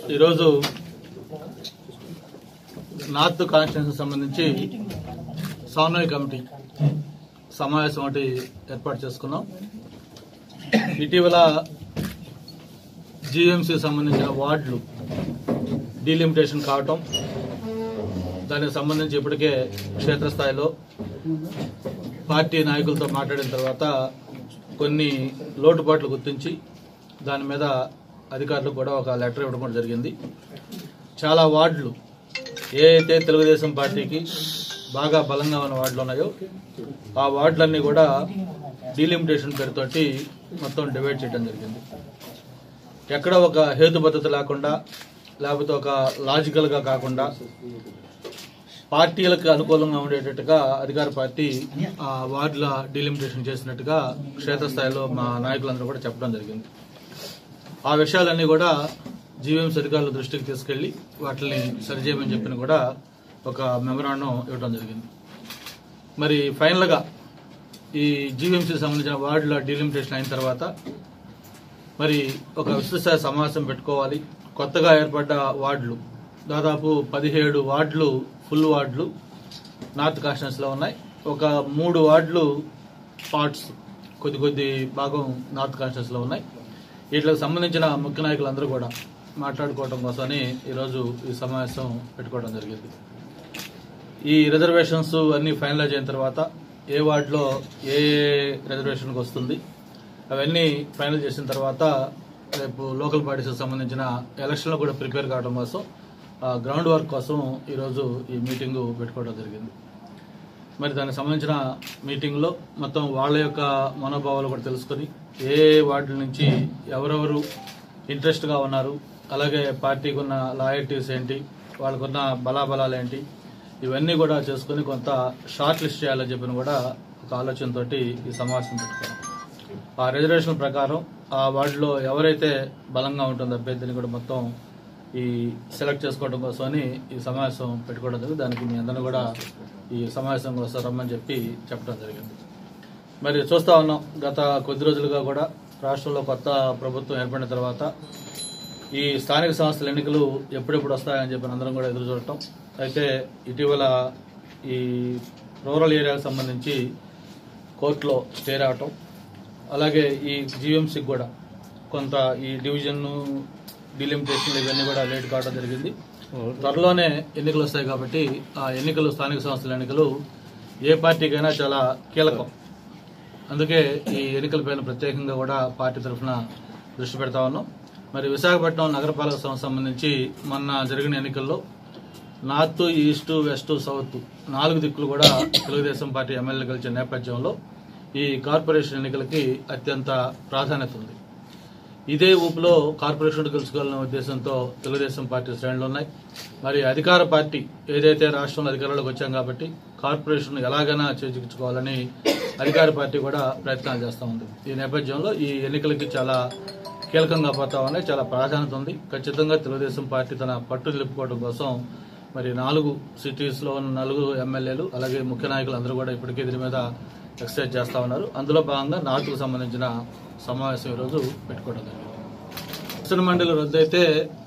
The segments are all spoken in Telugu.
ఈరోజు నార్త్ కాన్స్టిట్యూన్సీ సంబంధించి సమన్వయ కమిటీ సమావేశం ఒకటి ఏర్పాటు చేసుకున్నాం ఇటీవల జీఎంసీ సంబంధించిన వార్డులు డీలిమిటేషన్ కావటం దానికి సంబంధించి ఇప్పటికే క్షేత్రస్థాయిలో పార్టీ నాయకులతో మాట్లాడిన తర్వాత కొన్ని లోటుపాట్లు గుర్తించి దాని మీద అధికారులకు కూడా ఒక లెటర్ ఇవ్వడం కూడా జరిగింది చాలా వార్డులు ఏ అయితే తెలుగుదేశం పార్టీకి బాగా బలంగా ఉన్న వార్డులు ఉన్నాయో ఆ వార్డులన్నీ కూడా డీలిమిటేషన్ పేరుతోటి మొత్తం డివైడ్ చేయడం జరిగింది ఎక్కడ ఒక హేతుబద్ధత లేకుండా లేకపోతే ఒక లాజికల్గా కాకుండా పార్టీలకు అనుకూలంగా ఉండేటట్టుగా అధికార పార్టీ ఆ వార్డుల డీలిమిటేషన్ చేసినట్టుగా క్షేత్రస్థాయిలో మా నాయకులందరూ కూడా చెప్పడం జరిగింది ఆ విషయాలన్నీ కూడా జీవీఎంసీ అధికారుల దృష్టికి తీసుకెళ్లి వాటిని సరిచేయమని చెప్పిన కూడా ఒక మెమరాండం ఇవ్వడం జరిగింది మరి ఫైనల్గా ఈ జీవీఎంసీ సంబంధించిన వార్డుల డీలిమిటేషన్ అయిన తర్వాత మరి ఒక విస్తృత సమావేశం పెట్టుకోవాలి కొత్తగా ఏర్పడ్డ వార్డులు దాదాపు పదిహేడు వార్డులు ఫుల్ వార్డులు నార్త్ కాన్స్టిట్యూన్సీలో ఉన్నాయి ఒక మూడు వార్డులు పార్ట్స్ కొద్ది కొద్ది భాగం నార్త్ కాన్స్టిట్యూన్సీలో ఉన్నాయి వీటికి సంబంధించిన ముఖ్య నాయకులందరూ కూడా మాట్లాడుకోవడం కోసమని ఈరోజు ఈ సమావేశం పెట్టుకోవడం జరిగింది ఈ రిజర్వేషన్స్ అన్ని ఫైనలైజ్ అయిన తర్వాత ఏ వార్డులో ఏ రిజర్వేషన్కి వస్తుంది అవన్నీ ఫైనల్ చేసిన తర్వాత రేపు లోకల్ పార్టీస్ సంబంధించిన ఎలక్షన్లో కూడా ప్రిపేర్ కావడం కోసం ఆ గ్రౌండ్ వర్క్ కోసం ఈరోజు ఈ మీటింగు పెట్టుకోవడం జరిగింది మరి దానికి సంబంధించిన మీటింగ్లో మొత్తం వాళ్ళ యొక్క మనోభావాలు కూడా తెలుసుకొని ఏ వార్డుల నుంచి ఎవరెవరు ఇంట్రెస్ట్గా ఉన్నారు అలాగే పార్టీకి ఉన్న లాయల్టీస్ ఏంటి వాళ్ళకున్న బలాబలాలు ఏంటి ఇవన్నీ కూడా చేసుకుని కొంత షార్ట్ లిస్ట్ చేయాలని చెప్పిన కూడా ఒక ఆలోచనతోటి ఈ సమావేశం పెట్టుకున్నాం ఆ రిజర్వేషన్ ప్రకారం ఆ వార్డులో ఎవరైతే బలంగా ఉంటుందో అభ్యర్థిని కూడా మొత్తం ఈ సెలెక్ట్ చేసుకోవడం కోసమని ఈ సమావేశం పెట్టుకోవడం జరిగింది దానికి మీ అందరిని కూడా ఈ సమావేశం కోసం రమ్మని చెప్పి చెప్పడం జరిగింది మరి చూస్తా ఉన్నాం గత కొద్ది రోజులుగా కూడా రాష్ట్రంలో కొత్త ప్రభుత్వం ఏర్పడిన తర్వాత ఈ స్థానిక సంస్థల ఎన్నికలు ఎప్పుడెప్పుడు వస్తాయని చెప్పి అందరం కూడా ఎదురు చూడటం అయితే ఇటీవల ఈ రూరల్ ఏరియాకు సంబంధించి కోర్టులో స్టే రావటం అలాగే ఈ జీఎంసీకి కూడా కొంత ఈ డివిజన్ డిలిమిటేషన్ ఇవన్నీ కూడా లేట్ కావడం జరిగింది త్వరలోనే ఎన్నికలు వస్తాయి కాబట్టి ఆ ఎన్నికలు స్థానిక సంస్థల ఎన్నికలు ఏ పార్టీకైనా చాలా కీలకం అందుకే ఈ ఎన్నికలపైన ప్రత్యేకంగా కూడా పార్టీ తరఫున దృష్టి పెడతా ఉన్నాం మరి విశాఖపట్నం నగరపాలక సంస్థ సంబంధించి మొన్న జరిగిన ఎన్నికల్లో నార్త్ ఈస్ట్ వెస్ట్ సౌత్ నాలుగు దిక్కులు కూడా తెలుగుదేశం పార్టీ ఎమ్మెల్యే గెలిచిన నేపథ్యంలో ఈ కార్పొరేషన్ ఎన్నికలకి అత్యంత ప్రాధాన్యత ఉంది ఇదే ఊపులో కార్పొరేషన్ గెలుచుకోవాలనే ఉద్దేశంతో తెలుగుదేశం పార్టీ శ్రేణులు ఉన్నాయి మరి అధికార పార్టీ ఏదైతే రాష్ట్రంలో అధికారంలోకి వచ్చాం కాబట్టి కార్పొరేషన్ ఎలాగైనా చేజిక్కించుకోవాలని అధికార పార్టీ కూడా ప్రయత్నాలు చేస్తూ ఉంది ఈ నేపథ్యంలో ఈ ఎన్నికలకి చాలా కీలకంగా పోతా ఉన్నాయి చాలా ప్రాధాన్యత ఉంది ఖచ్చితంగా తెలుగుదేశం పార్టీ తన పట్టు నిలుపుకోవడం కోసం మరి నాలుగు సిటీస్లో ఉన్న నలుగురు ఎమ్మెల్యేలు అలాగే ముఖ్య నాయకులు అందరూ కూడా ఇప్పటికే దీని మీద ఎక్సర్సైజ్ చేస్తా ఉన్నారు అందులో భాగంగా నార్త్కు సంబంధించిన సమావేశం ఈరోజు పెట్టుకోవడం జరిగింది శాసన మండలి రద్దు అయితే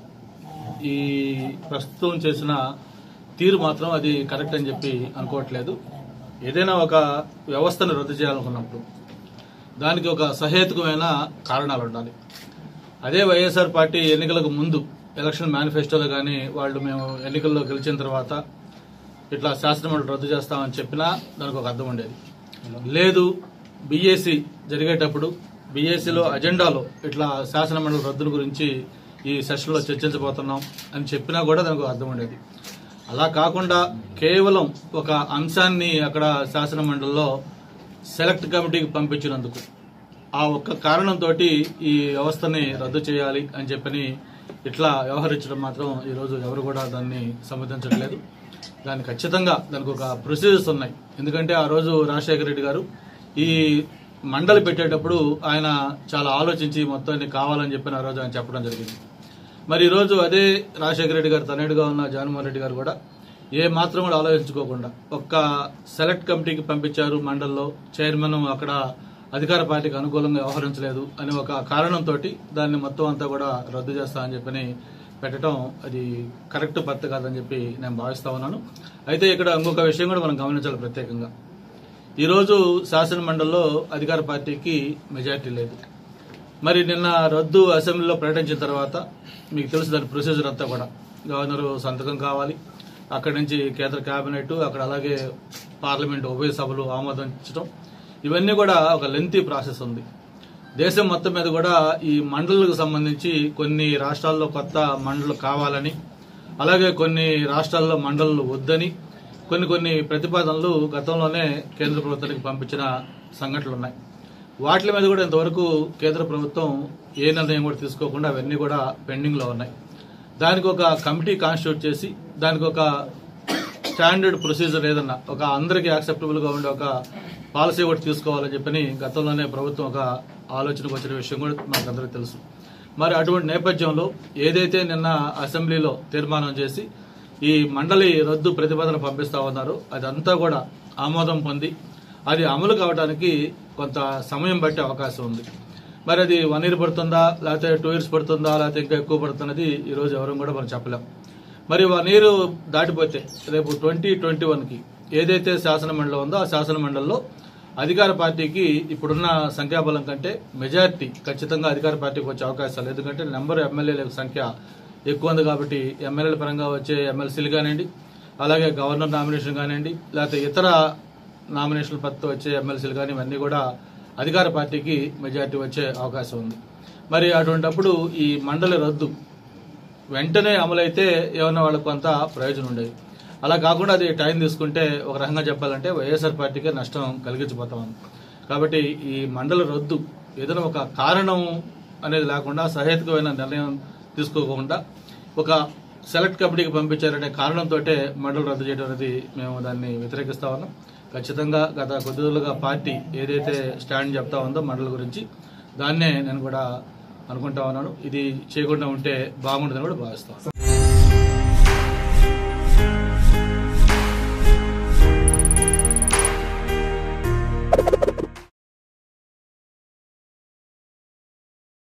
ఈ ప్రస్తుతం చేసిన తీరు మాత్రం అది కరెక్ట్ అని చెప్పి అనుకోవట్లేదు ఏదైనా ఒక వ్యవస్థను రద్దు చేయాలనుకున్నప్పుడు దానికి ఒక సహేతుకమైన కారణాలు ఉండాలి అదే వైఎస్ఆర్ పార్టీ ఎన్నికలకు ముందు ఎలక్షన్ మేనిఫెస్టోలో కానీ వాళ్ళు మేము ఎన్నికల్లో గెలిచిన తర్వాత ఇట్లా శాసనమండలి రద్దు చేస్తామని చెప్పినా దానికి ఒక అర్థం ఉండేది లేదు బీఏసీ జరిగేటప్పుడు బీఏసీలో అజెండాలో ఇట్లా శాసనమండలి రద్దుల గురించి ఈ సెషన్లో చర్చించబోతున్నాం అని చెప్పినా కూడా దానికి ఒక అర్థం ఉండేది అలా కాకుండా కేవలం ఒక అంశాన్ని అక్కడ శాసనమండలిలో సెలెక్ట్ కమిటీకి పంపించినందుకు ఆ ఒక్క కారణంతో ఈ వ్యవస్థని రద్దు చేయాలి అని చెప్పని ఇట్లా వ్యవహరించడం మాత్రం ఈరోజు ఎవరు కూడా దాన్ని సమ్మతించట్లేదు దాన్ని ఖచ్చితంగా దానికి ఒక ప్రొసీజర్స్ ఉన్నాయి ఎందుకంటే ఆ రోజు రాజశేఖర రెడ్డి గారు ఈ మండలి పెట్టేటప్పుడు ఆయన చాలా ఆలోచించి మొత్తాన్ని కావాలని చెప్పిన ఆ రోజు ఆయన చెప్పడం జరిగింది మరి ఈరోజు అదే రాజశేఖర రెడ్డి గారు తనేడుగా ఉన్న జగన్మోహన్ రెడ్డి గారు కూడా ఏ మాత్రం కూడా ఆలోచించుకోకుండా ఒక్క సెలెక్ట్ కమిటీకి పంపించారు మండల్లో చైర్మన్ అక్కడ అధికార పార్టీకి అనుకూలంగా వ్యవహరించలేదు అని ఒక కారణంతో దాన్ని మొత్తం అంతా కూడా రద్దు చేస్తా అని చెప్పని పెట్టడం అది కరెక్ట్ పద్ధతి కాదని చెప్పి నేను భావిస్తా ఉన్నాను అయితే ఇక్కడ ఇంకొక విషయం కూడా మనం గమనించాలి ప్రత్యేకంగా ఈరోజు శాసన మండలిలో అధికార పార్టీకి మెజారిటీ లేదు మరి నిన్న రద్దు అసెంబ్లీలో ప్రకటించిన తర్వాత మీకు తెలుసు దాని ప్రొసీజర్ అంతా కూడా గవర్నర్ సంతకం కావాలి అక్కడి నుంచి కేంద్ర కేబినెట్ అక్కడ అలాగే పార్లమెంట్ ఉభయ సభలు ఆమోదించడం ఇవన్నీ కూడా ఒక లెంతీ ప్రాసెస్ ఉంది దేశం మొత్తం మీద కూడా ఈ మండలకు సంబంధించి కొన్ని రాష్ట్రాల్లో కొత్త మండలు కావాలని అలాగే కొన్ని రాష్ట్రాల్లో మండలు వద్దని కొన్ని కొన్ని ప్రతిపాదనలు గతంలోనే కేంద్ర ప్రభుత్వానికి పంపించిన సంఘటనలు ఉన్నాయి వాటి మీద కూడా ఇంతవరకు కేంద్ర ప్రభుత్వం ఏ నిర్ణయం కూడా తీసుకోకుండా అవన్నీ కూడా పెండింగ్ లో ఉన్నాయి దానికి ఒక కమిటీ కాన్స్టిట్యూట్ చేసి దానికి ఒక స్టాండర్డ్ ప్రొసీజర్ ఏదన్నా ఒక అందరికీ యాక్సెప్టబుల్ గా ఉండే ఒక పాలసీ కూడా తీసుకోవాలని చెప్పని గతంలోనే ప్రభుత్వం ఒక ఆలోచనకు వచ్చిన విషయం కూడా మనకు అందరికీ తెలుసు మరి అటువంటి నేపథ్యంలో ఏదైతే నిన్న అసెంబ్లీలో తీర్మానం చేసి ఈ మండలి రద్దు ప్రతిపాదన పంపిస్తా ఉన్నారో అదంతా కూడా ఆమోదం పొంది అది అమలు కావడానికి కొంత సమయం పట్టే అవకాశం ఉంది మరి అది వన్ ఇయర్ పడుతుందా లేకపోతే టూ ఇయర్స్ పడుతుందా లేకపోతే ఇంకా ఎక్కువ పడుతున్నది ఈ రోజు ఎవరు కూడా మనం చెప్పలేం మరి వన్ ఇయర్ దాటిపోతే రేపు ట్వంటీ ట్వంటీ వన్కి ఏదైతే శాసన మండలి ఉందో ఆ శాసన మండలిలో అధికార పార్టీకి ఇప్పుడున్న సంఖ్యాబలం కంటే మెజారిటీ ఖచ్చితంగా అధికార పార్టీకి వచ్చే అవకాశాలు ఎందుకంటే నెంబర్ ఎమ్మెల్యేల సంఖ్య ఎక్కువ ఉంది కాబట్టి ఎమ్మెల్యేల పరంగా వచ్చే ఎమ్మెల్సీలు కానివ్వండి అలాగే గవర్నర్ నామినేషన్ కానివ్వండి లేకపోతే ఇతర నామినేషన్ల పత్తి వచ్చే ఎమ్మెల్సీలు కానీ ఇవన్నీ కూడా అధికార పార్టీకి మెజారిటీ వచ్చే అవకాశం ఉంది మరి అటువంటప్పుడు ఈ మండలి రద్దు వెంటనే అమలైతే ఏమన్నా వాళ్ళకి కొంత ప్రయోజనం ఉండేది అలా కాకుండా అది టైం తీసుకుంటే ఒక రకంగా చెప్పాలంటే వైఎస్ఆర్ పార్టీకే నష్టం కలిగించిపోతా ఉంది కాబట్టి ఈ మండల రద్దు ఏదైనా ఒక కారణం అనేది లేకుండా సహేతుకమైన నిర్ణయం తీసుకోకుండా ఒక సెలెక్ట్ కమిటీకి పంపించారనే కారణంతో మండలి రద్దు చేయడం అనేది మేము దాన్ని వ్యతిరేకిస్తా ఉన్నాం ఖచ్చితంగా గత కొద్ది రోజులుగా పార్టీ ఏదైతే స్టాండ్ చెప్తా ఉందో మండలి గురించి దాన్నే నేను కూడా అనుకుంటా ఉన్నాను ఇది చేయకుండా ఉంటే బాగుంటుందని కూడా భావిస్తాను